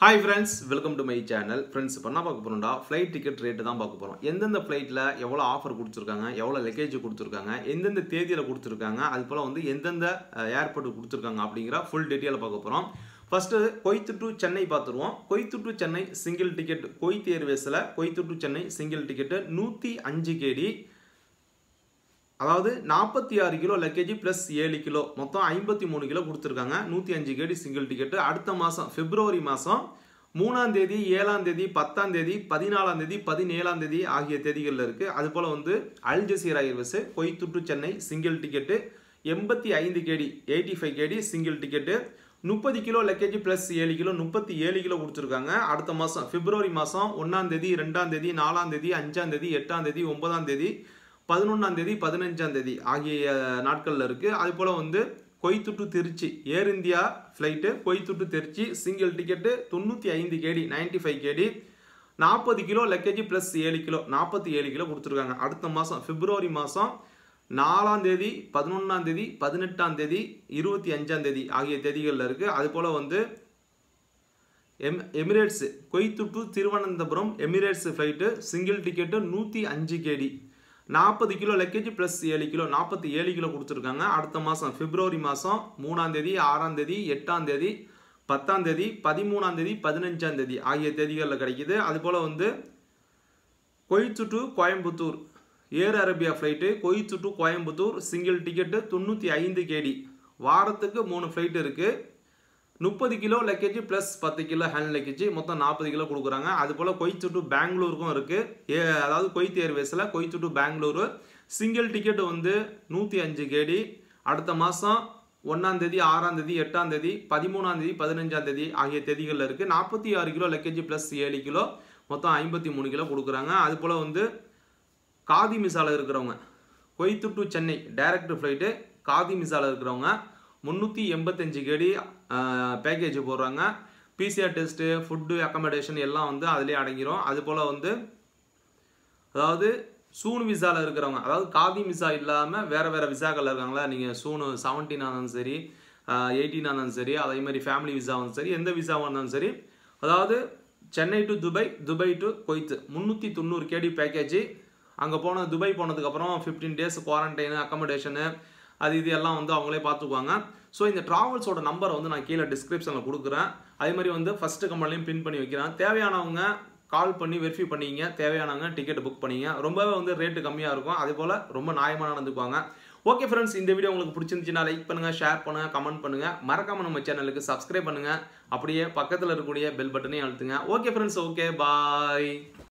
hi friends welcome to my channel friends இப்போ என்ன பார்க்க போகிறோம்டா ஃப்ளைட் டிக்கெட் ரேட்டு தான் பார்க்க போகிறோம் எந்தெந்த ஃப்ளைட்டில் எவ்வளோ ஆஃபர் கொடுத்துருக்காங்க எவ்வளோ லக்கேஜ் கொடுத்துருக்காங்க எந்தெந்த தேதியில் கொடுத்துருக்காங்க அது போல் வந்து எந்தெந்த ஏர்போர்ட் கொடுத்துருக்காங்க அப்படிங்கிற ஃபுல் டீட்டெயிலை பார்க்க போகிறோம் ஃபஸ்ட்டு கொய்த்து டு சென்னை பார்த்துருவோம் Kuwait to Chennai single ticket Kuwait ஏர்வேஸில் Kuwait to Chennai single ticket நூற்றி அஞ்சு கேடி அதாவது நாற்பத்தி ஆறு கிலோ லக்கேஜ் ப்ளஸ் ஏழு கிலோ மொத்தம் ஐம்பத்தி மூணு கிலோ கொடுத்துருக்காங்க நூற்றி அஞ்சு கேடி சிங்கிள் டிக்கெட்டு அடுத்த மாதம் பிப்ரவரி மாதம் மூணாம் தேதி ஏழாம் தேதி பத்தாம் தேதி பதினாலாம் தேதி பதினேழாம் தேதி ஆகிய தேதிகளில் இருக்குது அது போல் வந்து Al Jazeera Airways Kuwait Chennai single ticket எண்பத்தி ஐந்து KD eighty five KD single ticket முப்பது கிலோ லக்கேஜ் ப்ளஸ் ஏழு கிலோ முப்பத்தி ஏழு கிலோ கொடுத்துருக்காங்க அடுத்த மாதம் பிப்ரவரி மாதம் ஒன்றாம் தேதி ரெண்டாம் தேதி நாலாம் தேதி அஞ்சாம் தேதி எட்டாம் தேதி ஒன்பதாம் தேதி பதினொன்றாம் தேதி பதினஞ்சாம் தேதி ஆகிய நாட்களில் இருக்குது அது போல் வந்து Kuwait to Trichy Air India flight Kuwait to Trichy single ticket தொண்ணூற்றி ஐந்து கேடி நைன்டி ஃபைவ் கேடி நாற்பது கிலோ லக்கேஜ் ப்ளஸ் ஏழு கிலோ நாற்பத்தி ஏழு கிலோ கொடுத்துருக்காங்க அடுத்த மாதம் பிப்ரவரி மாதம் நாலாம் தேதி பதினொன்றாம் தேதி பதினெட்டாம் தேதி இருபத்தி அஞ்சாம் தேதி ஆகிய தேதிகளில் இருக்குது அது போல் வந்து எம் Emirates Kuwait to Thiruvananthapuram Emirates flight single ticket நூற்றி அஞ்சு கேடி நாற்பது கிலோ லக்கேஜ் ப்ளஸ் ஏழு கிலோ நாற்பத்தி ஏழு கிலோ கொடுத்துருக்காங்க அடுத்த மாதம் பிப்ரவரி மாதம் மூணாம் தேதி ஆறாம் தேதி எட்டாம் தேதி பத்தாம் தேதி பதிமூணாம் தேதி பதினஞ்சாம் தேதி ஆகிய தேதிகளில் கிடைக்கிது அதுபோல் வந்து Kuwait to Coimbatore Air Arabia flight Kuwait to Coimbatore single ticket தொண்ணூற்றி ஐந்து கேடி வாரத்துக்கு மூணு ஃப்ளைட் இருக்குது முப்பது கிலோ லக்கேஜ் ப்ளஸ் பத்து கிலோ ஹேண்ட் லக்கேஜ் மொத்தம் நாற்பது கிலோ கொடுக்குறாங்க அது போல் கொய்த்து டு பெங்களூருக்கும் இருக்குது ஏ அதாவது கொய்த் ஏர்வேஸில் Kuwait to Bengaluru single ticket வந்து நூற்றி அஞ்சு கேடி அடுத்த மாதம் ஒன்றாம் தேதி ஆறாம் தேதி எட்டாம் தேதி பதிமூணாம் தேதி பதினஞ்சாம் தேதி ஆகிய தேதிகளில் இருக்குது நாற்பத்தி ஆறு கிலோ லக்கேஜ் ப்ளஸ் ஏழு கிலோ மொத்தம் ஐம்பத்தி மூணு கிலோ கொடுக்குறாங்க அது போல் வந்து காதி மிசால இருக்கிறவங்க Kuwait to Chennai direct flight காதி மிசால இருக்கிறவங்க முந்நூற்றி எண்பத்தஞ்சு கேடி பேக்கேஜ் போடுறாங்க பிசிஆர் டெஸ்ட்டு ஃபுட்டு அக்கமடேஷன் எல்லாம் வந்து அதிலே அடங்கிடும் அது போல் வந்து அதாவது சூனு விசாவில் இருக்கிறவங்க அதாவது காதி விசா இல்லாமல் வேறு வேறு விசாக்கள் இருக்காங்களா நீங்கள் சூனு செவன்டீன் இருந்தாலும் சரி எயிட்டீன் இருந்தாலும் சரி அதே மாதிரி ஃபேமிலி விசா இருந்தாலும் சரி எந்த விசாவாக இருந்தாலும் சரி அதாவது Chennai to Dubai Dubai to Kuwait முந்நூற்றி தொண்ணூறு கேடி பேக்கேஜ் அங்கே போன துபாய் போனதுக்கப்புறம் ஃபிஃப்டீன் டேஸ் குவாரண்டைனு அக்கமடேஷனு அது இது எல்லாம் வந்து அவங்களே பார்த்துக்குவாங்க ஸோ இந்த ட்ராவல்ஸோட நம்பரை வந்து நான் கீழே டிஸ்கிரிப்ஷனில் கொடுக்குறேன் அதே மாதிரி வந்து ஃபஸ்ட்டு கம்பெனிலையும் பின் பண்ணி வைக்கிறேன் தேவையானவங்க கால் பண்ணி வெரிஃபை பண்ணிங்க தேவையானவங்க டிக்கெட் புக் பண்ணிங்க ரொம்பவே வந்து ரேட்டு கம்மியாக இருக்கும் அதே போல் ரொம்ப நியாயமாக நடந்துக்குவாங்க ஓகே ஃப்ரெண்ட்ஸ் இந்த வீடியோ உங்களுக்கு பிடிச்சிருந்துச்சுன்னா லைக் பண்ணுங்கள் ஷேர் பண்ணுங்கள் கமெண்ட் பண்ணுங்கள் மறக்காமல் நம்ம சேனலுக்கு சப்ஸ்கிரைப் பண்ணுங்கள் அப்படியே பக்கத்தில் இருக்கக்கூடிய பெல் பட்டனையும் அழுத்துங்க ஓகே ஃப்ரெண்ட்ஸ் ஓகே பாய்